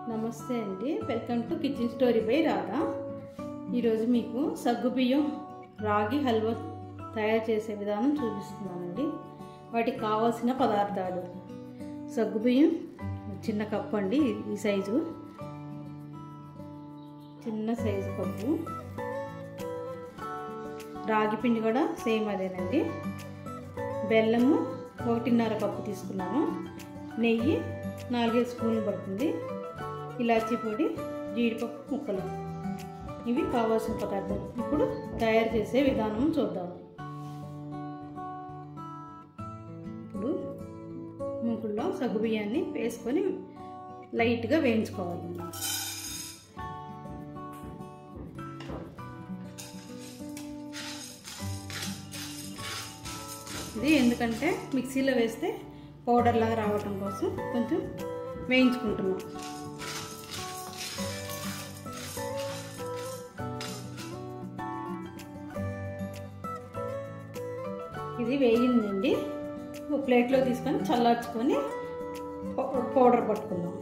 నమస్తే అండి welcome to kitchen story by Radha ఈరోజు మీకు సగ్గుబియ్యం రాగి హల్వా తయారు చేసే విధానం చూపిస్తున్నానండి వాటికి కావాల్సిన పదార్థాలు సగ్గుబియ్యం చిన్న కప్పు అండి ఈ సైజు చిన్న సైజు కప్పు రాగి పిండి కూడా సేమ్ అదేనండి బెల్లము ఒకటిన్నర కప్పు తీసుకున్నాను నెయ్యి నాలుగైదు స్పూన్లు పడుతుంది ఇలాచీ పొడి జీడిపప్పు ముక్కలు ఇవి కావాల్సిన పదార్థాలు ఇప్పుడు తయారు చేసే విధానం చూద్దాం ఇప్పుడు ముగ్గుల్లో సగ్గుబియ్యాన్ని వేసుకొని లైట్గా వేయించుకోవాలి ఇది ఎందుకంటే మిక్సీలో వేస్తే పౌడర్ లాగా రావటం కోసం కొంచెం వేయించుకుంటున్నాం ఇది వేయిందండి ఒక ప్లేట్లో తీసుకొని చల్లార్చుకొని పౌడర్ పట్టుకుందాం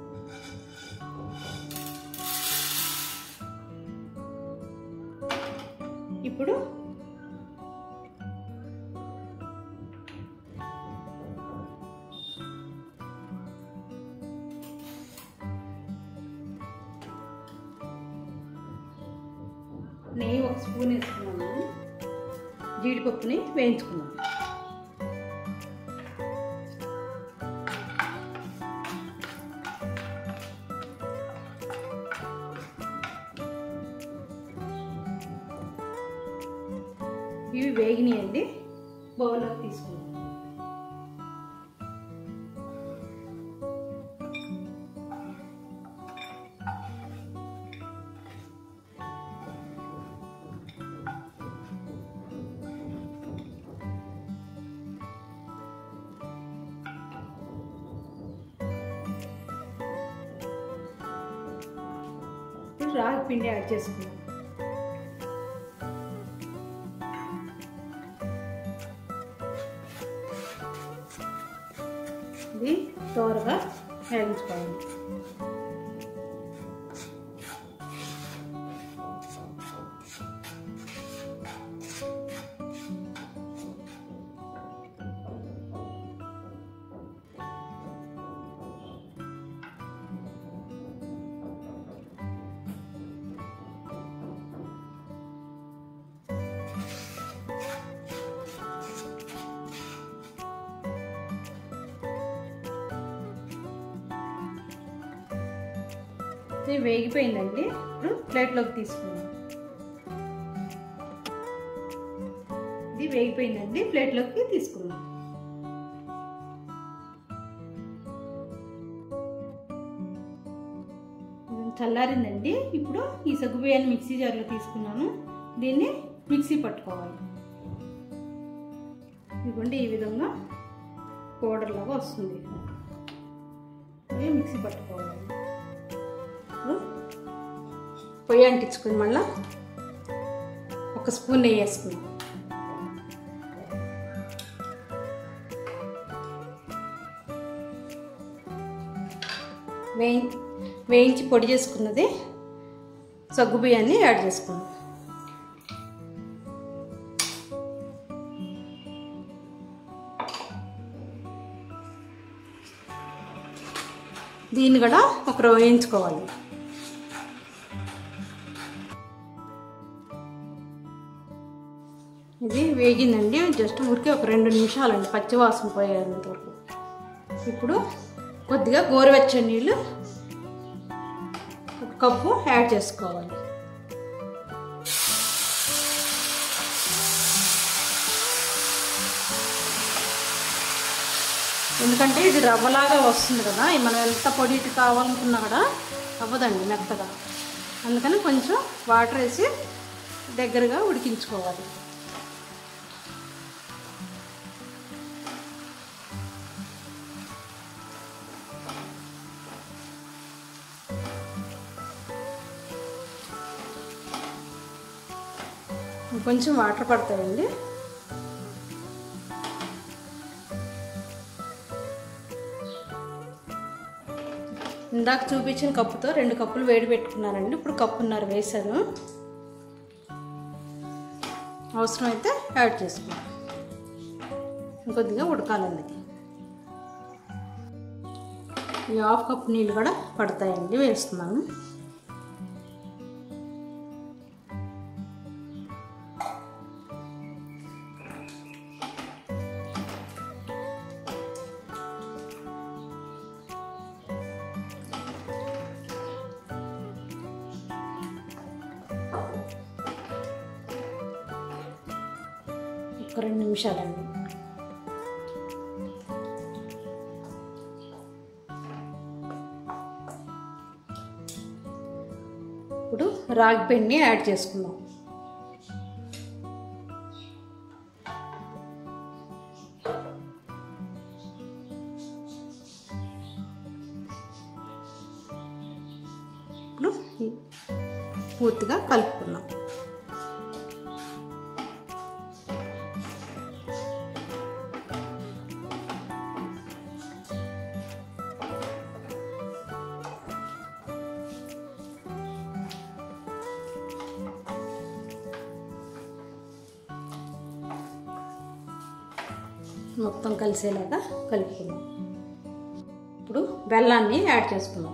ఇప్పుడు నెయ్యి ఒక స్పూన్ వేసుకున్నాను జీడిపప్పుని వేయించుకున్నాను ఇవి వేగినాయండి బౌల్లోకి తీసుకున్నాం రాగి పిండి యాడ్ చేసుకున్నాం ఇది దోరగా వేయించుకోవాలి ఇది వేగిపోయిందండి ఇప్పుడు ప్లేట్లోకి తీసుకుందాం ఇది వేగిపోయిందండి ప్లేట్లోకి తీసుకుందాం చల్లారిందండి ఇప్పుడు ఈ సగ్గుబియ్యాన్ని మిక్సీ జార్లో తీసుకున్నాను దీన్ని మిక్సీ పట్టుకోవాలి ఇదిగోండి ఈ విధంగా పౌడర్ లాగా వస్తుంది ఇది మిక్సీ పట్టుకోవాలి పొయ్యి అంటించుకుని మళ్ళా ఒక స్పూన్ నెయ్యి వేసుకున్నాం వేయి వేయించి పొడి చేసుకున్నది సగ్గు బియ్యాన్ని యాడ్ చేసుకున్నాం దీన్ని కూడా ఒకరు వేయించుకోవాలి ఇది వేగిందండి జస్ట్ ఊరికే ఒక రెండు నిమిషాలండి పచ్చివాసన పోయేంత వరకు ఇప్పుడు కొద్దిగా గోరువెచ్చని నీళ్ళు ఒక కప్పు యాడ్ చేసుకోవాలి ఎందుకంటే ఇది రవ్వలాగా వస్తుంది కదా మనం ఎంత పొడి కావాలనుకున్నా కూడా అవ్వదండి మెత్తగా అందుకని కొంచెం వాటర్ వేసి దగ్గరగా ఉడికించుకోవాలి కొంచెం వాటర్ పడతాయండి ఇందాక చూపించిన కప్పుతో రెండు కప్పులు వేడి పెట్టుకున్నానండి ఇప్పుడు కప్పున్నర వేసాను అవసరమైతే యాడ్ చేసుకున్నాను ఇంకొద్దిగా ఉడకాలండి ఈ హాఫ్ కప్ నీళ్ళు కూడా పడతాయండి వేస్తున్నాను ఒక రెండు నిమిషాలండి ఇప్పుడు రాగి పిండిని యాడ్ చేసుకుందాం ఇప్పుడు పూర్తిగా కలుపుకుందాం మొత్తం కలిసేలాగా కలుపుకుందాం ఇప్పుడు బెల్లాన్ని యాడ్ చేసుకుందాం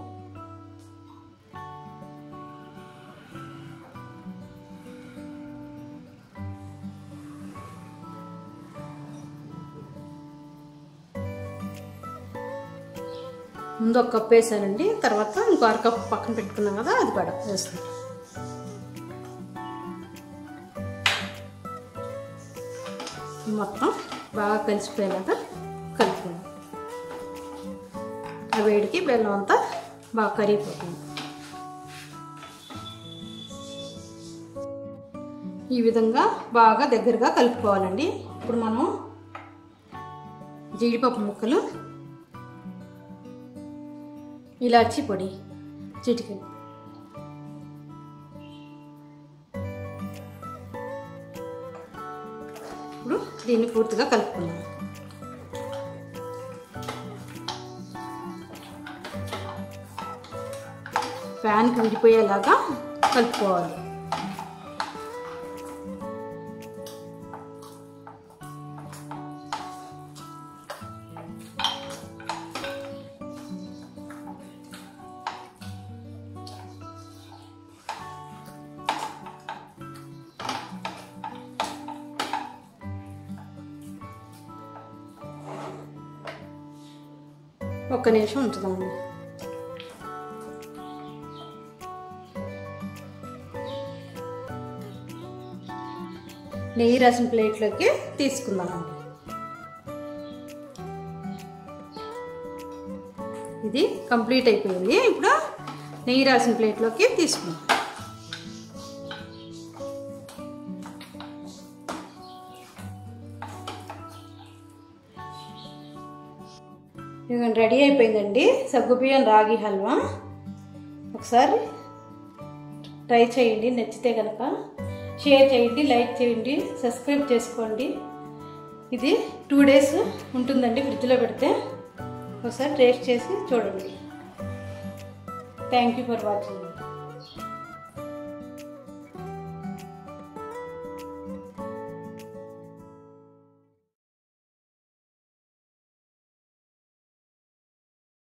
ముందు ఒక కప్ వేసానండి తర్వాత ఇంకో అర కప్ పక్కన పెట్టుకున్నాం కదా అది కూడా వేస్తాం మొత్తం బాగా కలిసిపోయేలాగా కలుపుకుందాం ఆ వేడికి బెల్లం అంతా బాగా కరిగిపోతుంది ఈ విధంగా బాగా దగ్గరగా కలుపుకోవాలండి ఇప్పుడు మనం జీడిపప్పు ముక్కలు ఇలాచి పొడి చిటికెన్ ఇప్పుడు దీన్ని పూర్తిగా కలుపుకుందాం ఫ్యాన్కి విడిపోయేలాగా కలుపుకోవాలి ఒక్క నిమిషం ఉంచుదామండి నెయ్యి రసం ప్లేట్లోకి తీసుకుందామండి ఇది కంప్లీట్ అయిపోయింది ఇప్పుడు నెయ్యి రాసిన ప్లేట్లోకి తీసుకుందాం ఇదిగోండి రెడీ అయిపోయిందండి సగ్గుబియ్యం రాగి హల్వా ఒకసారి ట్రై చేయండి నచ్చితే కనుక షేర్ చేయండి లైక్ చేయండి సబ్స్క్రైబ్ చేసుకోండి ఇది టూ డేస్ ఉంటుందండి ఫ్రిడ్జ్లో పెడితే ఒకసారి టేస్ట్ చేసి చూడండి థ్యాంక్ యూ ఫర్ వాచింగ్